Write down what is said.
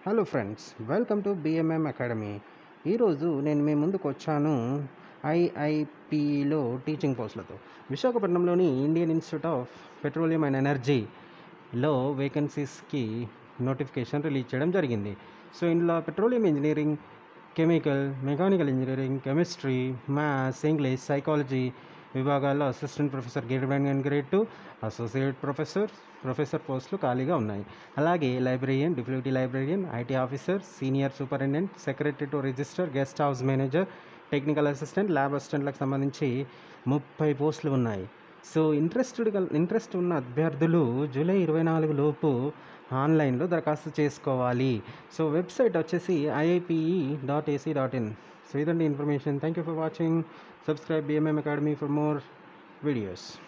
hello friends welcome to BMM academy ఈరోజు నేను మీ ముందుకు వచ్చాను ఐఐపిలో టీచింగ్ పోస్టులతో విశాఖపట్నంలోని Indian institute of petroleum and ఎనర్జీలో వేకెన్సీస్కి నోటిఫికేషన్ రిలీజ్ చేయడం జరిగింది సో ఇందులో petroleum engineering chemical mechanical engineering chemistry maths English psychology విభాగాల్లో assistant professor grade one and grade two associate professor professor పోస్టులు ఖాళీగా ఉన్నాయి అలాగే librarian deputy librarian IT officer senior superintendent secretary to registrar guest house manager technical assistant lab అసిస్టెంట్లకు సంబంధించి ముప్పై పోస్టులు ఉన్నాయి సో ఇంట్రెస్టెడ్ ఇంట్రెస్ట్ ఉన్న అభ్యర్థులు జూలై ఇరవై నాలుగు లోపు ఆన్లైన్లో దరఖాస్తు చేసుకోవాలి సో వెబ్సైట్ వచ్చేసి IIPE dot AC dot in so ఇదండి information thank you for watching subscribe BMM academy for more videos